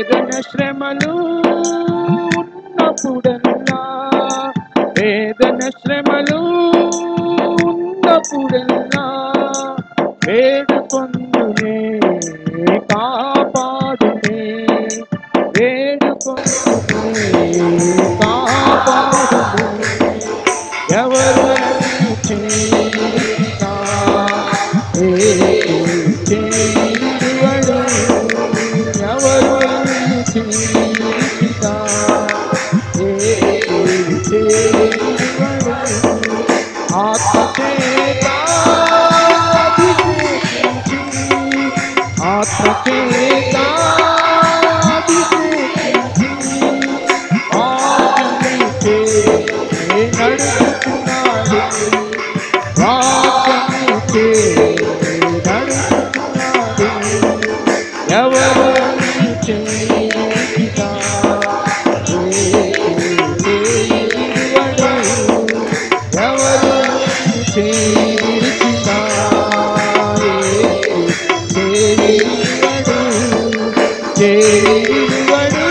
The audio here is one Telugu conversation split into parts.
వేదన శ్రమలు ఉన్నప్పుడల్లా వేదన శ్రమలు ఉన్నప్పుడల్లా వేడుకొందునే కాపాడునే వేడుకొందునే కాపాడునే ఎవరు చేయుతా ఏకు చేయువడు ఎవరు చేయుతా ఏకు చేయువడు ఆత్మచేత అభిషేకించి ఆత్మచేత అభిషేకించి ఆత్మచే నడుపుతున్నాడు వాక్యముచే నడుపుతున్నాడు ఎవరు చేయుతా ఎవరు చేయుతా చేయువడు చేయువడు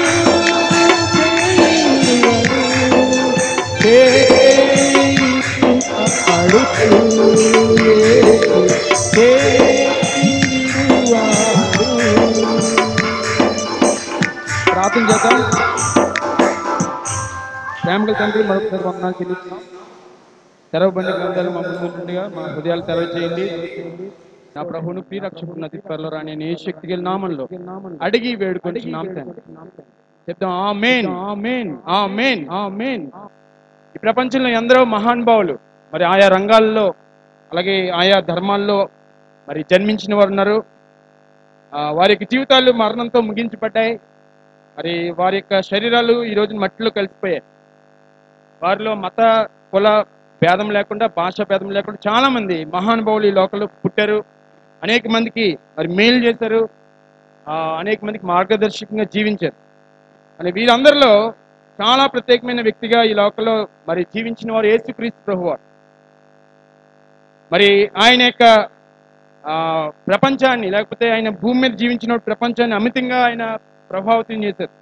ప్రార్థన చేద్దాం ప్రేమల తండ్రి మరొకసారి వందనాలు చెల్లిస్తున్నాం తెరవబండి గ్రంథాలు మా ముందుంటుండగా మా హృదయాలు తెరవ చేయండి నా ప్రభువును ప్రియరక్షకుడు నది త్వరలో రాని అనే శక్తి గల నామంలో అడిగి వేడుకొని చెప్తాం ఆ మెయిన్ ఆ మెయిన్ ఆ మెయిన్ ఆ మెయిన్ ఈ ప్రపంచంలో ఎందరో మహానుభావులు మరి ఆయా రంగాల్లో అలాగే ఆయా ధర్మాల్లో మరి జన్మించిన వారు ఉన్నారు ఆ, వారి యొక్క జీవితాలు మరణంతో ముగించబడ్డాయి మరి వారి యొక్క శరీరాలు ఈ రోజు మట్టిలో కలిసిపోయాయి వారిలో మత కుల భేదం లేకుండా భాష భేదం లేకుండా చాలా మంది మహానుభావులు ఈ లోకంలో పుట్టారు అనేక మందికి మరి మేలు చేశారు ఆ, అనేక మందికి మార్గదర్శకంగా జీవించారు అని వీరందరిలో చాలా ప్రత్యేకమైన వ్యక్తిగా ఈ లోకంలో మరి జీవించిన వారు యేసుక్రీస్తు ప్రభువారు మరి ఆయన యొక్క ఆ, ప్రపంచాన్ని లేకపోతే ఆయన భూమి మీద జీవించిన ప్రపంచాన్ని అమితంగా ఆయన ప్రభావితం చేశారు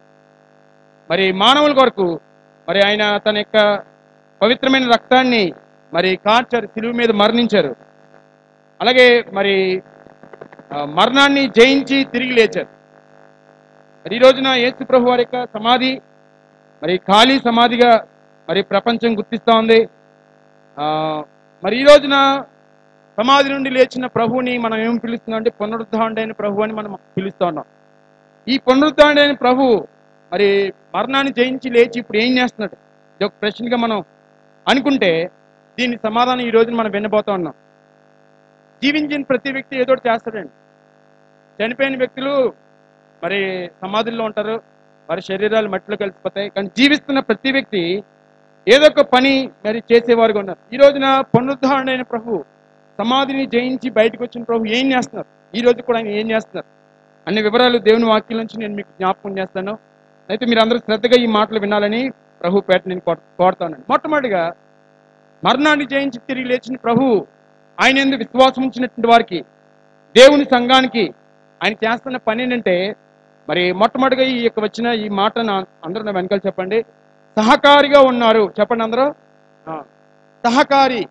మరి మానవుల కొరకు మరి ఆయన తన యొక్క పవిత్రమైన రక్తాన్ని మరి కార్చారు సిలువు మీద మరణించారు అలాగే మరి ఆ, మరణాన్ని జయించి తిరిగి లేచారు మరి ఈ రోజున యేసు ప్రభు వారి యొక్క సమాధి మరి ఖాళీ సమాధిగా మరి ప్రపంచం గుర్తిస్తూ ఉంది ఆ, మరి ఈ రోజున సమాధి నుండి లేచిన ప్రభువుని మనం ఏం పిలుస్తున్నాం అంటే పునరుద్ధాండైన ప్రభు అని మనం పిలుస్తూ ఉన్నాం ఈ పునరుద్ధాండైన ప్రభు మరి మరణాన్ని జయించి లేచి ఇప్పుడు ఏం చేస్తున్నాడు ఇది ఒక ప్రశ్నగా మనం అనుకుంటే దీని సమాధానం ఈ రోజున మనం వినబోతా ఉన్నాం జీవించిన ప్రతి వ్యక్తి ఏదో ఒకటి చేస్తాడండి చనిపోయిన వ్యక్తులు మరి సమాధుల్లో ఉంటారు వారి శరీరాలు మట్టిలో కలిసిపోతాయి కానీ జీవిస్తున్న ప్రతి వ్యక్తి ఏదో ఒక పని మరి చేసేవారుగా ఉన్నారు ఈ రోజున పునరుద్ధరణ ప్రభు సమాధిని జయించి బయటకు వచ్చిన ప్రభు ఏం చేస్తున్నారు ఈ రోజు కూడా ఆయన ఏం చేస్తున్నారు అన్ని వివరాలు దేవుని వాక్యం నుంచి నేను మీకు జ్ఞాపకం చేస్తాను అయితే మీరు అందరూ శ్రద్ధగా ఈ మాటలు వినాలని ప్రభు పేట నేను కోర- కోరుతాను మొట్టమొదటిగా మరణాన్ని జయించి తిరిగి లేచిన ప్రభు ఆయన ఎందుకు విశ్వాసం ఉంచినటువంటి వారికి దేవుని సంఘానికి ఆయన చేస్తున్న పని ఏంటంటే మరి మొట్టమొదటిగా ఈ యొక్క వచ్చిన ఈ మాట నా- అందరూ నా వెనకాల చెప్పండి సహకారిగా ఉన్నారు చెప్పండి అందరూ ఆ, సహకారి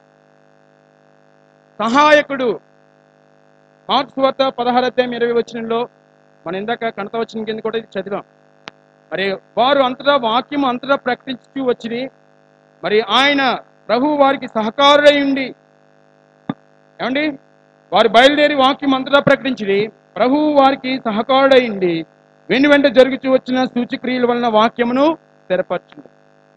సహాయకుడు మార్క్స్ వార్త పదహారు అధ్యాయం ఇరవై వచ్చినలో మనం ఇందాక కణత వచ్చిన కింద కూడా ఇది చదివాం మరి వారు అంతటా వాక్యం అంతటా ప్రకటించుతూ వచ్చి మరి ఆయన ప్రభు వారికి సహకారుడై ఉండి ఏమండి వారు బయలుదేరి వాక్యం అంతటా ప్రకటించి ప్రభువు వారికి సహకారుడై ఉండి వెను వెంట జరుగుతూ వచ్చిన సూచక్రియల వలన వాక్యమును స్థిరపరచుంది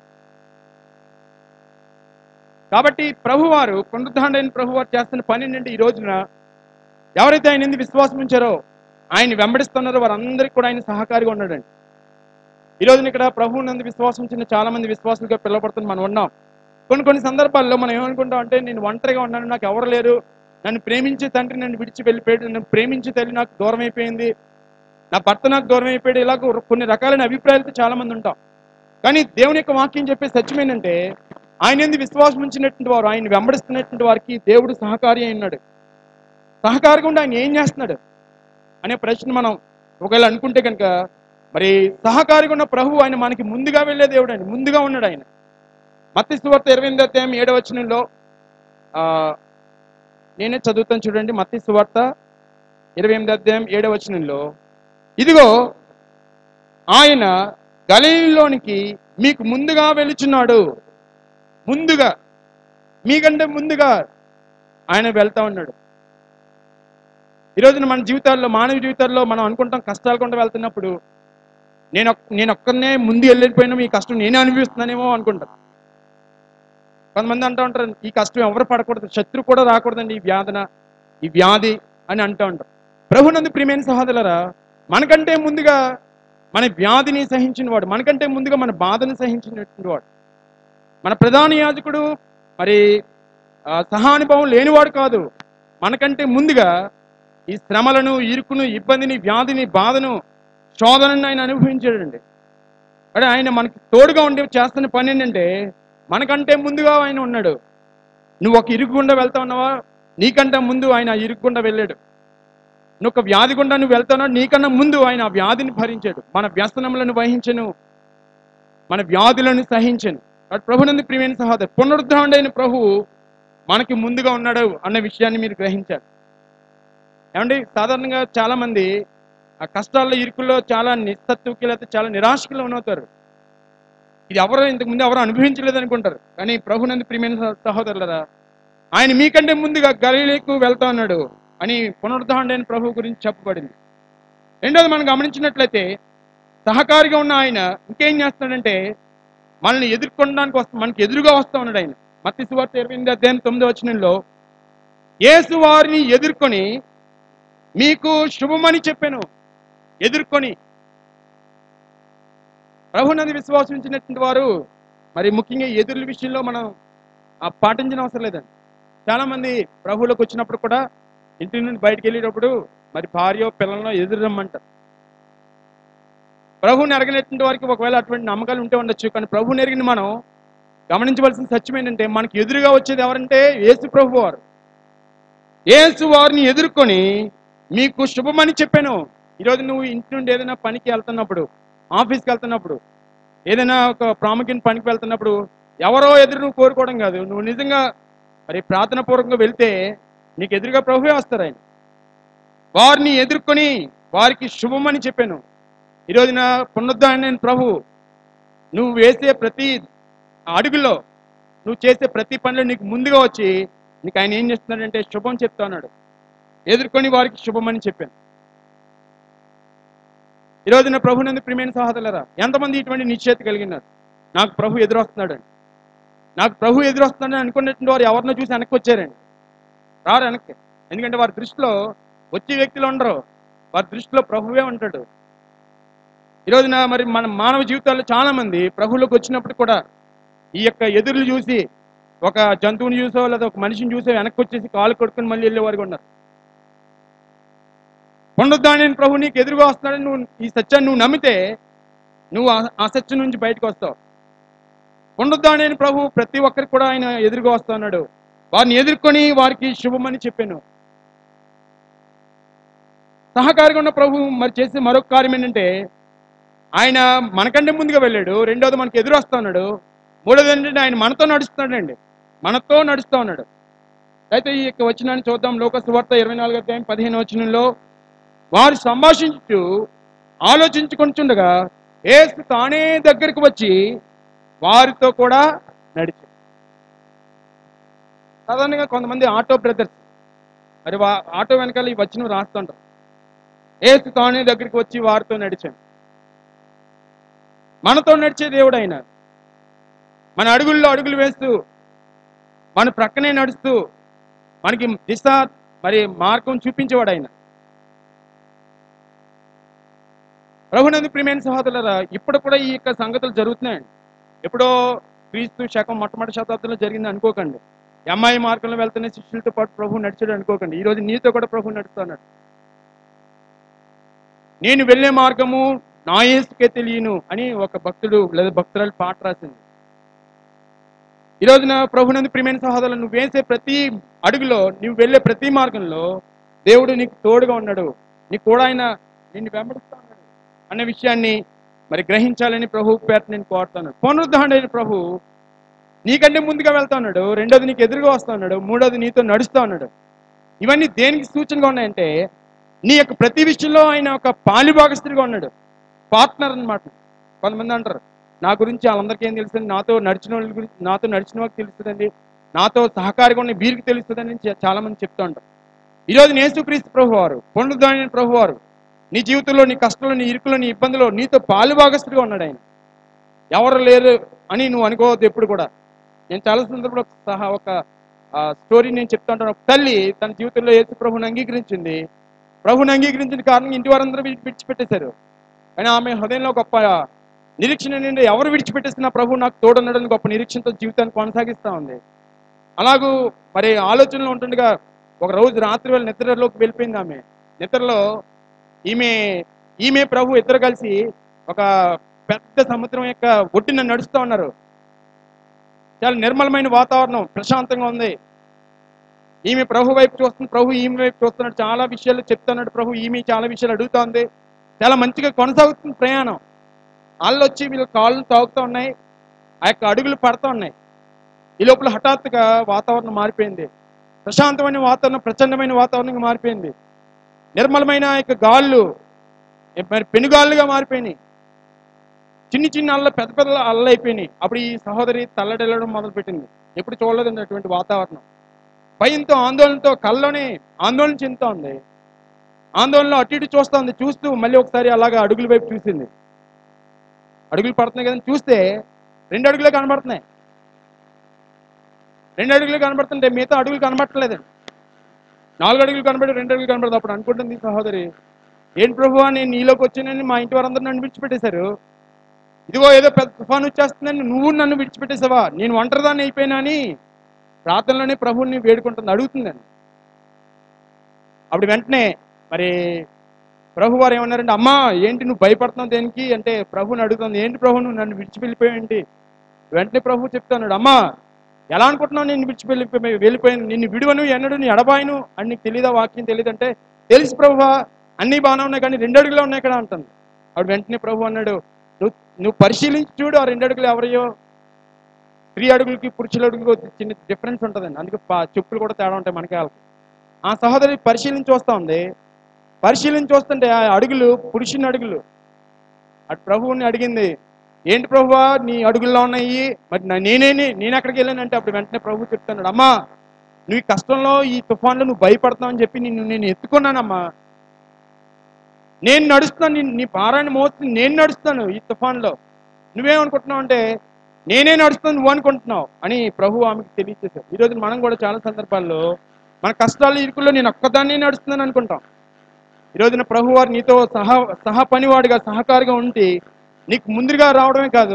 కాబట్టి ప్రభువారు పునరుద్ధాండైన ప్రభువారు చేస్తున్న పని ఏంటంటే ఈ రోజున ఎవరైతే ఆయన ఎందుకు విశ్వాసం ఉంచారో ఆయన వెంబడిస్తున్నారో వారందరికీ కూడా ఆయన సహకారిగా ఉన్నాడండి ఈ రోజున ఇక్కడ ప్రభువు నందు విశ్వాసం ఉంచిన చాలా మంది విశ్వాసులుగా పిలువబడుతున్న మనం ఉన్నాం కొన్ని కొన్ని సందర్భాల్లో మనం ఏమనుకుంటాం అంటే నేను ఒంటరిగా ఉన్నాను నాకు ఎవరు లేరు నన్ను ప్రేమించే తండ్రి నన్ను విడిచి వెళ్ళిపోయాడు నన్ను ప్రేమించే తల్లి నాకు దూరం అయిపోయింది నా భర్త నాకు దూరం అయిపోయాడు ఇలాగ కొన్ని రకాలైన అభిప్రాయాలతో చాలా మంది ఉంటాం కానీ దేవుని యొక్క వాక్యం చెప్పే సత్యం ఏంటంటే ఆయన ఎందుకు విశ్వాసం ఉంచినటువంటి వారు ఆయన వెంబడిస్తున్నటువంటి వారికి దేవుడు సహకారి అయినాడు సహకారిగా ఉండి ఆయన ఏం చేస్తున్నాడు అనే ప్రశ్న మనం ఒకవేళ అనుకుంటే కనుక మరి సహకారిగా ఉన్న ప్రభు ఆయన మనకి ముందుగా వెళ్ళే దేవుడు అండి ముందుగా ఉన్నాడు ఆయన మత్తి సువార్త ఇరవై ఎనిమిది అధ్యాయం ఏడవ వచనంలో ఆ, నేనే చదువుతాను చూడండి మత్తి సువార్త ఇరవై ఎనిమిది అధ్యాయం ఏడవ వచనంలో ఇదిగో ఆయన గలీలోనికి మీకు ముందుగా వెళుచున్నాడు ముందుగా మీకంటే ముందుగా ఆయన వెళ్తా ఉన్నాడు ఈరోజున మన జీవితాల్లో మానవ జీవితాల్లో మనం అనుకుంటాం కష్టాలు కొండ వెళ్తున్నప్పుడు నేను ఒక్- నేను ఒక్కరినే ముందు వెళ్ళిపోయినా ఈ కష్టం నేనే అనుభవిస్తున్నానేమో అనుకుంటాను కొంతమంది అంటూ ఉంటారు ఈ కష్టం ఎవరు పడకూడదు శత్రు కూడా రాకూడదండి ఈ వ్యాధన ఈ వ్యాధి అని అంటూ ఉంటారు ప్రభునందు ప్రియమైన సహోదరులరా మనకంటే ముందుగా మన వ్యాధిని సహించిన వాడు మనకంటే ముందుగా మన బాధను సహించినటువంటి వాడు మన ప్రధాన యాజకుడు మరి ఆ, సహానుభవం లేనివాడు కాదు మనకంటే ముందుగా ఈ శ్రమలను ఇరుకును ఇబ్బందిని వ్యాధిని బాధను శోధనని ఆయన అనుభవించాడండి అంటే ఆయన మనకి తోడుగా ఉండి చేస్తున్న పని ఏంటంటే మనకంటే ముందుగా ఆయన ఉన్నాడు నువ్వు ఒక ఇరుకు గుండా వెళ్తా ఉన్నావా నీకంటే ముందు ఆయన ఆ ఇరుకు గుండా వెళ్ళాడు నువ్వు ఒక వ్యాధి గుండా నువ్వు వెళ్తున్నావు నీకన్నా ముందు ఆయన ఆ వ్యాధిని భరించాడు మన వ్యసనములను వహించను మన వ్యాధులను సహించను కాబట్టి ప్రభునందు ప్రియమైన సహోదరు పునరుద్ధరణైన ప్రభువు మనకి ముందుగా ఉన్నాడు అన్న విషయాన్ని మీరు గ్రహించారు ఏమండి సాధారణంగా చాలా మంది ఆ కష్టాల్లో ఇరుకుల్లో చాలా నిస్తత్తుకి లేకపోతే చాలా నిరాశకులు అవుతారు ఇది ఎవరు ఇంతకు ముందు ఎవరు అనుభవించలేదు అనుకుంటారు కానీ ప్రభునందు ప్రియమైన సహ- సహోదరులరా ఆయన మీకంటే ముందుగా గలీలకు వెళ్తా ఉన్నాడు అని పునరుద్ధరణైన ప్రభు గురించి చెప్పబడింది రెండోది మనం గమనించినట్లయితే సహకారిగా ఉన్న ఆయన ఇంకేం చేస్తున్నాడంటే మనల్ని ఎదుర్కొనడానికి వస్తా మనకి ఎదురుగా వస్తా ఉన్నాడు ఆయన మత్తి సువార్త ఇరవై ఎనిమిది అధ్యాయం తొమ్మిది వచనంలో యేసు వారిని ఎదుర్కొని మీకు శుభమని చెప్పాను ఎదుర్కొని ప్రభునంది విశ్వాసించినటువంటి వారు మరి ముఖ్యంగా ఎదురుల విషయంలో మనం ఆ పాటించిన అవసరం లేదండి చాలా మంది ప్రభువులకు వచ్చినప్పుడు కూడా ఇంటి నుండి బయటికి వెళ్ళేటప్పుడు మరి భార్య పిల్లలను ఎదురు రమ్మంటారు ప్రభువుని ఎరగనటువంటి వారికి ఒకవేళ అటువంటి నమ్మకాలు ఉంటే ఉండొచ్చు కానీ ప్రభువుని ఎరిగిన మనం గమనించవలసిన సత్యం ఏంటంటే మనకి ఎదురుగా వచ్చేది ఎవరంటే యేసు ప్రభు వారు యేసు వారిని ఎదుర్కొని మీకు శుభమని చెప్పాను ఈరోజు నువ్వు ఇంటి నుండి ఏదైనా పనికి వెళ్తున్నప్పుడు ఆఫీస్కి వెళ్తున్నప్పుడు ఏదైనా ఒక ప్రాముఖ్యమైన పనికి వెళ్తున్నప్పుడు ఎవరో ఎదురు నువ్వు కోరుకోవడం కాదు నువ్వు నిజంగా మరి ప్రార్థన పూర్వకంగా వెళ్తే నీకు ఎదురుగా ప్రభువే వస్తారు ఆయన వారిని ఎదుర్కొని వారికి శుభమని చెప్పాను ఈరోజు నా పునరుద్ధారణ ప్రభు నువ్వు వేసే ప్రతి అడుగులో నువ్వు చేసే ప్రతి పనిలో నీకు ముందుగా వచ్చి నీకు ఆయన ఏం చేస్తున్నాడంటే శుభం చెప్తా ఉన్నాడు ఎదుర్కొని వారికి శుభమని చెప్పాను ఈరోజు నా ప్రభు నందు ప్రియమైన సహోదరులరా ఎంతమంది ఇటువంటి నిశ్చేత కలిగినారు నాకు ప్రభు ఎదురొస్తున్నాడు నాకు ప్రభు ఎదురొస్తున్నాడని అనుకున్నటువంటి వారు ఎవరినో చూసి వెనక్కి వచ్చారండి రారు వెనక్కి ఎందుకంటే వారి దృష్టిలో వచ్చే వ్యక్తులు ఉండరు వారి దృష్టిలో ప్రభువే ఉంటాడు ఈరోజున మరి మన మానవ జీవితాల్లో చాలా మంది ప్రభువులోకి వచ్చినప్పుడు కూడా ఈ యొక్క ఎదురులు చూసి ఒక జంతువుని చూసో లేదా ఒక మనిషిని చూసో వెనక్కి వచ్చేసి కాలు కొడుకుని మళ్ళీ వెళ్ళేవారు కూడా ఉన్నారు పునరుద్ధాని ప్రభు నీకు ఎదురుగా వస్తున్నాడని నువ్వు ఈ సత్యాన్ని నువ్వు నమ్మితే నువ్వు ఆ- ఆ సత్యం నుంచి బయటకు వస్తావు పునరుద్ధాని ప్రభు ప్రతి ఒక్కరికి కూడా ఆయన ఎదురుగా వస్తా ఉన్నాడు వారిని ఎదుర్కొని వారికి శుభమని చెప్పాను సహకారిగా ఉన్న ప్రభు మరి చేసే మరొక కార్యం ఏంటంటే ఆయన మనకంటే ముందుగా వెళ్ళాడు రెండోది మనకి ఎదురు వస్తా ఉన్నాడు మూడోది ఏంటంటే ఆయన మనతో నడుస్తున్నాడండి మనతో నడుస్తూ ఉన్నాడు అయితే ఈ యొక్క వచనాన్ని చూద్దాం లోక సువార్త ఇరవై నాలుగు అధ్యాయం పదిహేను వచనంలో వారు సంభాషించు ఆలోచించుకుంటుండగా ఏసు తానే దగ్గరికి వచ్చి వారితో కూడా నడిచి సాధారణంగా కొంతమంది ఆటో బ్రదర్స్ మరి వా ఆటో వెనకాల ఈ వచనం రాస్తుంటారు ఏసు తానే దగ్గరికి వచ్చి వారితో నడిచాను మనతో నడిచే దేవుడు ఆయన మన అడుగుల్లో అడుగులు వేస్తూ మన ప్రక్కనే నడుస్తూ మనకి దిశ మరి మార్గం చూపించేవాడు ఆయన ప్రభునందు ప్రియమైన సహోదరులరా ఇప్పుడు కూడా ఈ యొక్క సంగతులు జరుగుతున్నాయండి ఎప్పుడో క్రీస్తు శకం మొట్టమొదటి శతాబ్దంలో జరిగింది అనుకోకండి ఈ అమ్మాయి మార్గంలో వెళ్తున్న శిష్యులతో పాటు ప్రభు నడిచాడు అనుకోకండి ఈ రోజు నీతో కూడా ప్రభు నడుస్తున్నాడు నేను వెళ్ళే మార్గము నా యేసుకే తెలియను అని ఒక భక్తుడు లేదా భక్తురాలు పాట రాసింది ఈ రోజున ప్రభునందు ప్రియమైన సహోదరులు నువ్వు వేసే ప్రతి అడుగులో నువ్వు వెళ్ళే ప్రతి మార్గంలో దేవుడు నీకు తోడుగా ఉన్నాడు నీకు కూడా ఆయన నిన్ను వెంబడిస్తా ఉన్నాడు అనే విషయాన్ని మరి గ్రహించాలని ప్రభు పేట నేను కోరుతాను పునరుద్ధరణ ప్రభు నీకంటే ముందుగా వెళ్తా ఉన్నాడు రెండోది నీకు ఎదురుగా వస్తా ఉన్నాడు మూడోది నీతో నడుస్తా ఉన్నాడు ఇవన్నీ దేనికి సూచనగా ఉన్నాయంటే నీ యొక్క ప్రతి విషయంలో ఆయన ఒక పాలిభాగస్తుడిగా ఉన్నాడు పార్ట్నర్ అన్నమాట కొంతమంది అంటారు నా గురించి వాళ్ళందరికీ ఏం తెలుస్తుంది నాతో నడిచిన వాళ్ళ గురించి నాతో నడిచిన వాళ్ళకి తెలుస్తుందండి నాతో సహకారిగా ఉన్న వీరికి తెలుస్తుందని చా- చాలా మంది చెప్తూ ఉంటారు ఈరోజు నేసుక్రీస్తు ప్రభు వారు పునరుద్ధరణ ప్రభు వారు నీ జీవితంలో నీ కష్టంలో నీ ఇరుకులో నీ ఇబ్బందిలో నీతో పాలుభాగస్తుడిగా ఉన్నాడు ఆయన ఎవరు లేరు అని నువ్వు అనుకోవద్దు ఎప్పుడు కూడా నేను చాలా సందర్భంలో సహా ఒక స్టోరీ నేను చెప్తా ఉంటాను ఒక తల్లి తన జీవితంలో యేసు ప్రభుని అంగీకరించింది ప్రభుని అంగీకరించిన కారణంగా ఇంటి వారందరూ విడి- విడిచిపెట్టేశారు కానీ ఆమె హృదయంలో గొప్ప నిరీక్షణ నుండి ఎవరు విడిచిపెట్టేసిన ప్రభు నాకు తోడున్నాడని గొప్ప నిరీక్షణతో జీవితాన్ని కొనసాగిస్తా ఉంది అలాగూ మరి ఆలోచనలో ఉంటుండగా ఒక రోజు రాత్రి వేళ నిద్రలోకి వెళ్ళిపోయింది ఆమె నిద్రలో ఈమె ఈమె ప్రభు ఇద్దరు కలిసి ఒక పెద్ద సముద్రం యొక్క ఒడ్డున నడుస్తూ ఉన్నారు చాలా నిర్మలమైన వాతావరణం ప్రశాంతంగా ఉంది ఈమె ప్రభు వైపు చూస్తుంది ప్రభు ఈమె వైపు చూస్తున్నాడు చాలా విషయాలు చెప్తున్నాడు ప్రభు ఈమె చాలా విషయాలు అడుగుతోంది చాలా మంచిగా కొనసాగుతుంది ప్రయాణం వాళ్ళు వచ్చి వీళ్ళ కాళ్ళు తాగుతూ ఉన్నాయి ఆ యొక్క అడుగులు పడుతూ ఉన్నాయి ఈ లోపల హఠాత్తుగా వాతావరణం మారిపోయింది ప్రశాంతమైన వాతావరణం ప్రచండమైన వాతావరణంగా మారిపోయింది నిర్మలమైన ఆ యొక్క గాళ్ళు మరి పెనుగాళ్ళుగా మారిపోయినాయి చిన్ని చిన్న అల్ల పెద్ద పెద్ద అల్ల అయిపోయినాయి అప్పుడు ఈ సహోదరి తల్లడిల్లడం మొదలుపెట్టింది ఎప్పుడు చూడలేదండి అటువంటి వాతావరణం భయంతో ఆందోళనతో కళ్ళలోనే ఆందోళన చెందుతా ఉంది ఆందోళనలో అటు ఇటు చూస్తా ఉంది చూస్తూ మళ్ళీ ఒకసారి అలాగా అడుగుల వైపు చూసింది అడుగులు పడుతున్నాయి కదని చూస్తే రెండు అడుగులే కనబడుతున్నాయి రెండు అడుగులు కనబడుతుంటే మిగతా అడుగులు కనబడట్లేదండి నాలుగు అడుగులు కనబడి రెండు అడుగులు కనబడదు అప్పుడు అనుకుంటుంది ఈ సహోదరి ఏంటి ప్రభు నేను నీలోకి వచ్చానని మా ఇంటి వారందరూ నన్ను విడిచిపెట్టేశారు ఇదిగో ఏదో పెద్ద తుఫాను వచ్చేస్తుందని నువ్వు నన్ను విడిచిపెట్టేసావా నేను ఒంటరిదాన్ని అయిపోయినా అని ప్రార్థనలోనే ప్రభువుని వేడుకుంటుంది అడుగుతుందండి అప్పుడు వెంటనే మరి ప్రభు వారు ఏమన్నారంటే అమ్మా ఏంటి నువ్వు భయపడుతున్నావు దేనికి అంటే ప్రభుని అడుగుతుంది ఏంటి ప్రభు నువ్వు నన్ను విడిచిపెళ్ళిపోయావేంటి వెంటనే ప్రభు చెప్తున్నాడు అమ్మా ఎలా అనుకుంటున్నావు నేను విడిచిపెళ్ళిపోయి వెళ్ళిపోయాను నిన్ను విడువను ఎన్నడు నీ ఎడబాయను అని నీకు తెలియదా వాక్యం తెలియదంటే తెలుసు ప్రభువా అన్ని బాగానే ఉన్నాయి కానీ రెండు అడుగులు ఉన్నాయి కదా అంటుంది అప్పుడు వెంటనే ప్రభు అన్నాడు నువ్వు నువ్వు పరిశీలించి చూడు ఆ రెండు అడుగులు ఎవరయ్యో స్త్రీ అడుగులకి పురుషుల అడుగులకి చిన్న డిఫరెన్స్ ఉంటుందండి అందుకే పా- చెప్పులు కూడా తేడా ఉంటాయి మనకి వాళ్ళకి ఆ సహోదరి పరిశీలించి వస్తా ఉంది పరిశీలించి చూస్తుంటే ఆ అడుగులు పురుషుని అడుగులు అటు ప్రభువుని అడిగింది ఏంటి ప్రభువా నీ అడుగుల్లో ఉన్నాయి మరి నా- నేనేని నేను ఎక్కడికి వెళ్ళానంటే అప్పుడు వెంటనే ప్రభు చెప్తున్నాడు అమ్మా నువ్వు ఈ కష్టంలో ఈ తుఫాన్లో నువ్వు భయపడతావు అని చెప్పి నిన్ను నేను ఎత్తుకున్నానమ్మా నేను నడుస్తాను నీ- నీ భారాన్ని మోస్తుంది నేను నడుస్తాను ఈ తుఫాన్లో నువ్వేమనుకుంటున్నావు అంటే నేనే నడుస్తాను నువ్వు అనుకుంటున్నావు అని ప్రభు ఆమెకి తెలియచేశారు ఈరోజు మనం కూడా చాలా సందర్భాల్లో మన కష్టాలు ఇరుకుల్లో నేను ఒక్కదాన్నే నడుస్తున్నాను అనుకుంటాం ఈ రోజున ప్రభు వారు నీతో సహా సహా పనివాడిగా సహకారిగా ఉండి నీకు ముందుగా రావడమే కాదు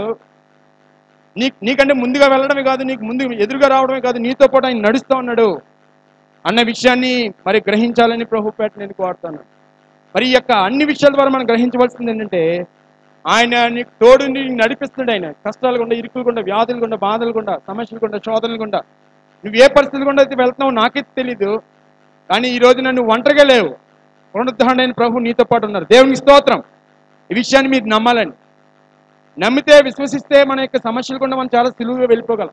నీ నీకంటే ముందుగా వెళ్ళడమే కాదు నీకు ముందు ఎదురుగా రావడమే కాదు నీతో పాటు ఆయన నడుస్తూ ఉన్నాడు అన్న విషయాన్ని మరి గ్రహించాలని ప్రభు పేట నేను కోరుతాను మరి ఈ యొక్క అన్ని విషయాల ద్వారా మనం గ్రహించవలసింది ఏంటంటే ఆయన నీకు తోడు నీకు నడిపిస్తున్నాడు ఆయన కష్టాలు గుండా ఇరుకులు గుండా వ్యాధులు గుండా బాధలు గుండా సమస్యలు గుండా శోధనలు గుండా నువ్వు ఏ పరిస్థితులు గుండా అయితే వెళ్తున్నావు నాకైతే తెలీదు కానీ ఈ రోజు నన్ను ఒంటరిగా లేవు పునరుద్ధరణ అయిన ప్రభు నీతో పాటు ఉన్నారు దేవునికి స్తోత్రం ఈ విషయాన్ని మీరు నమ్మాలండి నమ్మితే విశ్వసిస్తే మన యొక్క సమస్యలు గుండా మనం చాలా సులువుగా వెళ్ళిపోగలం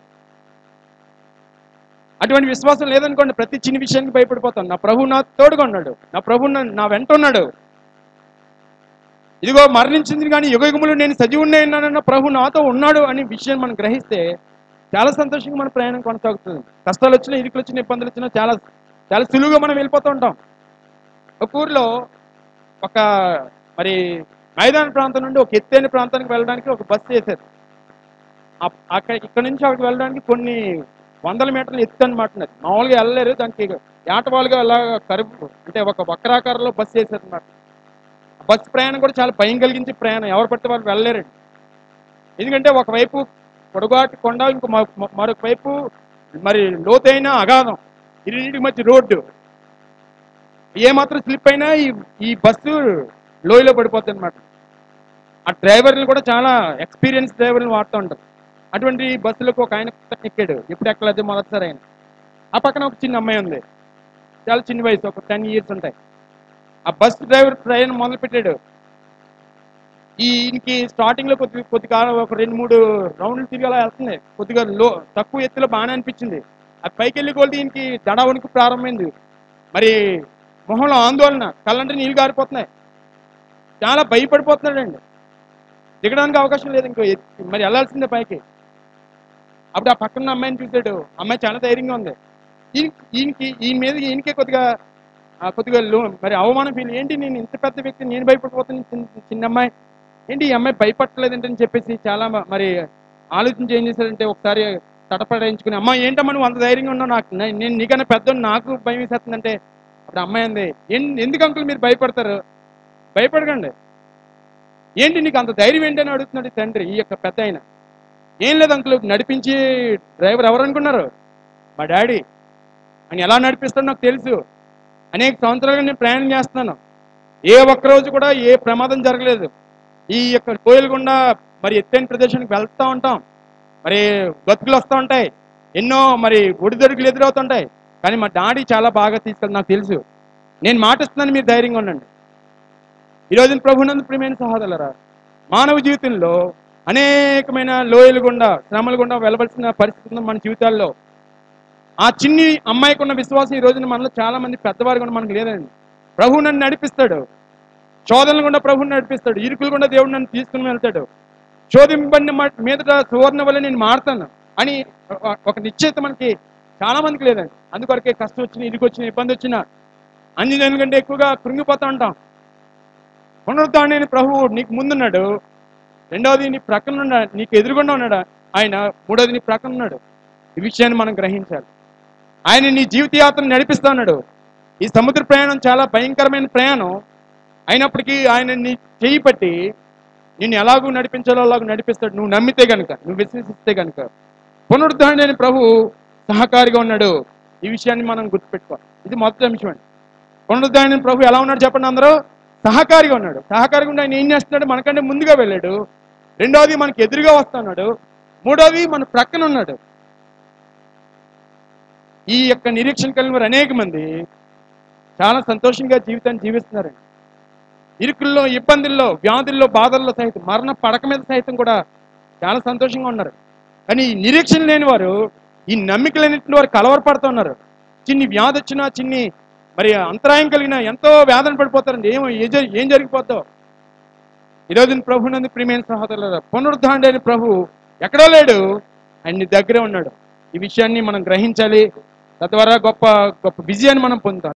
అటువంటి విశ్వాసం లేదనుకోండి ప్రతి చిన్న విషయానికి భయపడిపోతాను నా ప్రభు నా తోడుగా ఉన్నాడు నా ప్రభు నా- నా వెంట ఉన్నాడు ఇదిగో మరణించింది కానీ యుగయుగములు నేను సజీవున్నే ఉన్నానన్న ప్రభు నాతో ఉన్నాడు అనే విషయం మనం గ్రహిస్తే చాలా సంతోషంగా మన ప్రయాణం కొనసాగుతుంది కష్టాలు వచ్చినా ఇరుకులు వచ్చిన ఇబ్బందులు వచ్చినా చాలా చాలా సులువుగా మనం వెళ్ళిపోతూ ఉంటాం ఒక ఊర్లో ఒక మరి మైదాన ప్రాంతం నుండి ఒక ఎత్తైన ప్రాంతానికి వెళ్ళడానికి ఒక బస్సు వేశారు ఆ- అక్కడ ఇక్కడ నుంచి అక్కడికి వెళ్ళడానికి కొన్ని వందల మీటర్లు ఎత్తు అనమాట అది. మామూలుగా వెళ్ళలేరు దానికి ఏటవాలుగా అలా కరుపు అంటే ఒక వక్రాకారంలో బస్సు వేశారు అనమాట బస్సు ప్రయాణం కూడా చాలా భయం కలిగించే ప్రయాణం ఎవరు పడితే వాళ్ళు వెళ్ళలేరండి ఎందుకంటే ఒకవైపు పొడగాటి కొండ ఇంకో మ- మ- మరొక వైపు మరి లోతైన అగాధం ఈ రెండింటికి మధ్య రోడ్డు ఏ మాత్రం స్లిప్ అయినా ఈ ఈ బస్సు లోయలో పడిపోతుంది అనమాట ఆ డ్రైవర్లు కూడా చాలా ఎక్స్పీరియన్స్ డ్రైవర్లు వాడుతూ ఉంటారు అటువంటి బస్సులకు ఒక ఆయన ఎక్కాడు ఎప్పుడు ఎక్కలేదు మొదటిసారి ఆయన ఆ పక్కన ఒక చిన్న అమ్మాయి ఉంది చాలా చిన్న వయసు ఒక టెన్ ఇయర్స్ ఉంటాయి ఆ బస్ డ్రైవర్ ప్రయాణం మొదలు పెట్టాడు ఈయనకి స్టార్టింగ్ లో కొద్ది కొద్ది కాలం ఒక రెండు మూడు రౌండ్లు తిరిగి అలా వెళ్తుంది కొద్దిగా లో తక్కువ ఎత్తులో బాగానే అనిపించింది అది పైకి వెళ్ళి కొలిది ఈయనకి దడ వణుకు ప్రారంభమైంది మరి మొహంలో ఆందోళన కళ్ళంటే నీళ్ళు గారిపోతున్నాయి చాలా భయపడిపోతున్నాడండి దిగడానికి అవకాశం లేదు ఇంకో ఎత్తు- మరి వెళ్ళాల్సిందే పైకి అప్పుడు ఆ పక్కన ఉన్న అమ్మాయిని చూసాడు అమ్మాయి చాలా ధైర్యంగా ఉంది ఈయన ఈయనకి ఈయన మీద ఈయనకే కొద్దిగా ఆ, కొద్దిగా లో మరి అవమానం ఫీల్ ఏంటి నేను ఇంత పెద్ద వ్యక్తి నేను భయపడిపోతాను చిన్న చిన్న అమ్మాయి ఏంటి ఈ అమ్మాయి భయపడలేదంటని చెప్పేసి చాలా మ- మరి ఆలోచించి ఏం చేశాడంటే ఒకసారి తటపడాయించుకుని అమ్మ ఏంటమ్మా నువ్వు అంత ధైర్యంగా ఉన్నావు నాకు నే- నేను నీకన్నా పెద్ద నాకు భయం వేసేస్తుందంటే అప్పుడు అమ్మాయి అంది "ఎన్- ఎందుకు అంకుల్ మీరు భయపడతారు భయపడకండి ఏంటి నీకు అంత ధైర్యం ఏంటి అని అడుగుతున్నాడు ఈ తండ్రి ఈ యొక్క పెద్ద ఆయన ఏం లేదు అంకుల్ నడిపించి డ్రైవర్ ఎవరు అనుకున్నారు మా డాడీ అని ఎలా నడిపిస్తాడో నాకు తెలుసు అనేక సంవత్సరాలుగా నేను ప్రయాణం చేస్తున్నాను ఏ ఒక్క రోజు కూడా ఏ ప్రమాదం జరగలేదు ఈ యొక్క కోయిల గుండా మరి ఎత్తైన ప్రదేశానికి వెళ్తూ ఉంటాం మరి బతుకులు వస్తూ ఉంటాయి ఎన్నో మరి ఒడిదొడుకులు ఎదురవుతుంటాయి కానీ మా డాడీ చాలా బాగా తీసుకెళ్ళి నాకు తెలుసు నేను మాటిస్తున్నాను మీరు ధైర్యంగా ఉండండి ఈ రోజున ప్రభునందు ప్రియమైన సహోదరులరా మానవ జీవితంలో అనేకమైన లోయలు గుండా శ్రమల గుండా వెళ్ళవలసిన పరిస్థితి ఉంది మన జీవితాల్లో ఆ చిన్ని అమ్మాయికి ఉన్న విశ్వాసం ఈ రోజున మనలో చాలా మంది పెద్దవారు కూడా మనకు లేదండి ప్రభు నన్ను నడిపిస్తాడు శోధనలు గుండా ప్రభుని నడిపిస్తాడు ఇరుకులు గుండా దేవుడు నన్ను తీసుకుని వెళ్తాడు శోధింపబడిన మ- మీదట సువర్ణ వల్ల నేను మారుతాను అని ఒక- ఒక నిశ్చయిత మనకి చాలా మందికి లేదండి అందుకొరకే కష్టం వచ్చిన ఇరుకు వచ్చిన ఇబ్బంది వచ్చిన అంజనేయుల కంటే ఎక్కువగా కృంగిపోతూ ఉంటాం పునరుద్ధాన్ని ప్రభువు నీకు ముందున్నాడు రెండవది నీ ప్రక్కన ఉన్నాడు నీకు ఎదురుగుండా ఉన్నాడు ఆయన మూడవది నీ ప్రక్కన ఉన్నాడు ఈ విషయాన్ని మనం గ్రహించాలి ఆయన నీ జీవిత యాత్రను నడిపిస్తా ఉన్నాడు ఈ సముద్ర ప్రయాణం చాలా భయంకరమైన ప్రయాణం అయినప్పటికీ ఆయన నీ చేయి పట్టి నిన్ను ఎలాగూ నడిపించాలో అలాగూ నడిపిస్తాడు నువ్వు నమ్మితే గనుక నువ్వు విశ్వసిస్తే గనుక పునరుద్ధరణ ప్రభు సహకారిగా ఉన్నాడు ఈ విషయాన్ని మనం గుర్తుపెట్టుకోవాలి ఇది మొదటి అంశం అండి పునరుద్ధరణ ప్రభు ఎలా ఉన్నాడు చెప్పండి అందరూ సహకారిగా ఉన్నాడు సహకారిగా ఉండి ఆయన ఏం చేస్తున్నాడు మనకంటే ముందుగా వెళ్ళాడు రెండవది మనకి ఎదురుగా వస్తున్నాడు మూడవది మన ప్రక్కన ఉన్నాడు ఈ యొక్క నిరీక్షణ కలిగిన వారు అనేక మంది చాలా సంతోషంగా జీవితాన్ని జీవిస్తున్నారండి ఇరుకుల్లో ఇబ్బందుల్లో వ్యాధుల్లో బాధల్లో సహితం మరణ పడక మీద సహితం కూడా చాలా సంతోషంగా ఉన్నారు కానీ ఈ నిరీక్షణ లేని వారు ఈ నమ్మిక లేనటువంటి వారు కలవరపడుతున్నారు చిన్ని వ్యాధి వచ్చినా చిన్ని మరి అంతరాయం కలిగిన ఎంతో వేదన పడిపోతారండి ఏమో ఏ జరి- ఏం జరిగిపోతావు ఈరోజు ప్రభు నందు ప్రియమైన సహోదరుల పునరుద్ధరణ అయిన ప్రభు ఎక్కడో లేడు ఆయన నీ దగ్గరే ఉన్నాడు ఈ విషయాన్ని మనం గ్రహించాలి తద్వారా గొప్ప గొప్ప విజయాన్ని మనం పొందుతాం